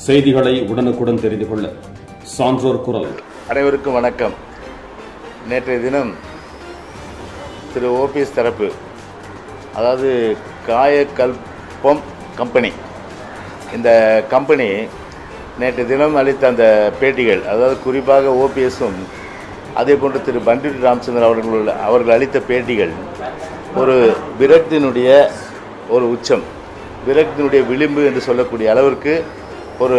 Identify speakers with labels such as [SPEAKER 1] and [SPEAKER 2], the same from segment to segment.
[SPEAKER 1] செய்திகளை உடனுக்குடன் தெரிந்து கொள்ள சான்றோர் குரல்
[SPEAKER 2] அனைவருக்கும் வணக்கம் நேற்றைய தினம் திரு ஓபிஎஸ் தரப்பு அதாவது காயக்கல்பம் கம்பெனி இந்த கம்பெனி நேற்று தினம் அளித்த அந்த பேட்டிகள் அதாவது குறிப்பாக ஓபிஎஸும் அதே போன்று திரு பண்டிட் ராமச்சந்திரன் அவர்கள் அவர்கள் அளித்த பேட்டிகள் ஒரு விரக்தியினுடைய ஒரு உச்சம் விரக்தியினுடைய விளிம்பு என்று சொல்லக்கூடிய அளவிற்கு ஒரு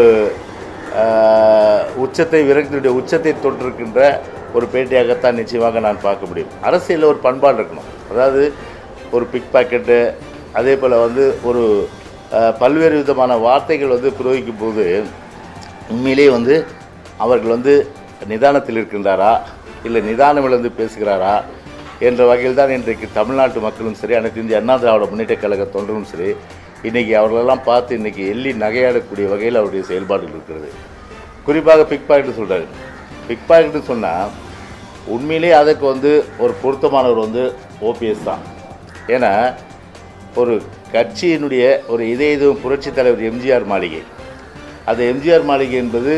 [SPEAKER 2] ஆஹ், உச்சத்தை விரக்தியுடைய உச்சத்தை தொட்டிருக்கின்ற ஒரு பேட்டியாகத்தான் நிச்சயமாக நான் பார்க்க முடியும் அரசியலில் ஒரு பண்பாடு இருக்கணும் அதாவது ஒரு பிக் பாக்கெட்டு அதே போல் வந்து ஒரு ஆஹ், பல்வேறு விதமான வார்த்தைகள் வந்து பிரயோகிக்கும் போது உண்மையிலேயே வந்து அவர்கள் வந்து நிதானத்தில் இருக்கின்றாரா இல்லை நிதானம் இழந்து பேசுகிறாரா என்ற வகையில் தான் இன்றைக்கு தமிழ்நாட்டு மக்களும் சரி அனைத்து இந்திய அண்ணா திராவிட முன்னேற்ற கழக தொண்டரும் சரி இன்றைக்கி அவர்களெல்லாம் பார்த்து இன்றைக்கி எள்ளி நகையாடக்கூடிய வகையில் அவருடைய செயல்பாடுகள் இருக்கிறது குறிப்பாக பிக் பாக்கெட் சொல்கிறாரு பிக் பாக்கெட்டு சொன்னால் உண்மையிலே அதற்கு வந்து ஒரு பொருத்தமானவர் வந்து ஓபிஎஸ் தான் ஏன்னா ஒரு கட்சியினுடைய ஒரு இதய இதுவும் புரட்சித் தலைவர் எம்ஜிஆர் மாளிகை அது எம்ஜிஆர் மாளிகை என்பது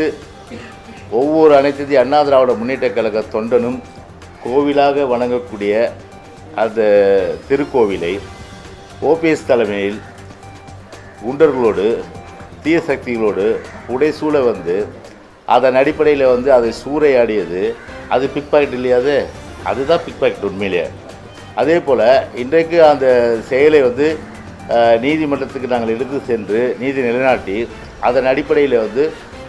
[SPEAKER 2] ஒவ்வொரு அனைத்து இந்திய அண்ணா திராவிட முன்னேற்ற கழக தொண்டனும் கோவிலாக வணங்கக்கூடிய அந்த திருக்கோவிலை ஓபிஎஸ் தலைமையில் குண்டர்களோடு தீய சக்திகளோடு புடைசூழ வந்து அதன் அடிப்படையில் வந்து அதை சூறையாடியது அது பிக் பாக்கெட் இல்லையாது அதுதான் பிக் பாக்கெட் உண்மையிலேயே அதே போல் இன்றைக்கு அந்த செயலை வந்து அஹ், நீதிமன்றத்துக்கு நாங்கள் எடுத்து சென்று நீதி நிலைநாட்டி அதன் அடிப்படையில் வந்து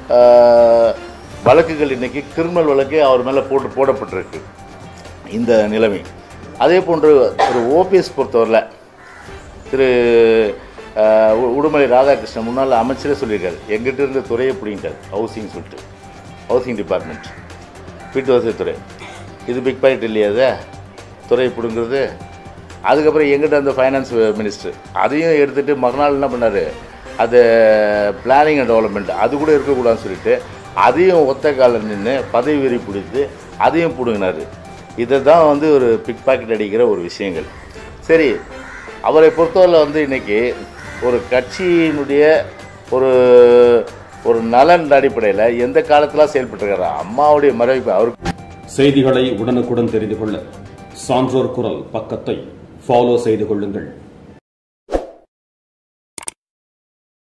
[SPEAKER 2] அஹ், வழக்குகள் இன்றைக்கி கிரிமினல் வழக்கு அவர் மேலே போட்டு போடப்பட்டிருக்கு இந்த நிலைமை அதே போன்று ஒரு ஓபிஎஸ் பொறுத்தவரையில் திரு அஹ், உ- உடுமலை ராதாகிருஷ்ணன் முன்னாள் அமைச்சரே சொல்லியிருக்காரு எங்கிட்ட இருந்த துறையை பிடிங்கிட்டார் ஹவுசிங் சொல்லிட்டு ஹவுசிங் டிபார்ட்மெண்ட் வீட்டு வசதித்துறை இது பிக் பாக்கெட் இல்லையா அது துறையை பிடுங்கிறது அதுக்கப்புறம் எங்கிட்ட அந்த ஃபைனான்ஸ் மினிஸ்டர் அதையும் எடுத்துகிட்டு மறுநாள் என்ன பண்ணார் அது பிளானிங் அண்ட் டெவலப்மெண்ட் அது கூட இருக்கக்கூடாதுன்னு சொல்லிட்டு அதையும் ஒத்த காலில் நின்று பதவி வெறி பிடித்து அதையும் பிடுங்கினார் இதை தான் வந்து ஒரு பிக் பாக்கெட் அடிக்கிற ஒரு விஷயங்கள் சரி அவரை பொறுத்தவரையில் வந்து இன்னைக்கு ஒரு கட்சியினுடைய ஒரு ஒரு நலன் அடிப்படையில் எந்த காலத்தில் செயல்பட்டுருக்காரு அம்மாவுடைய மறைவு அவருக்கு
[SPEAKER 1] செய்திகளை உடனுக்குடன் தெரிந்து கொள்ள சான்றோர் குரல் பக்கத்தை ஃபாலோ செய்து கொள்ளுங்கள்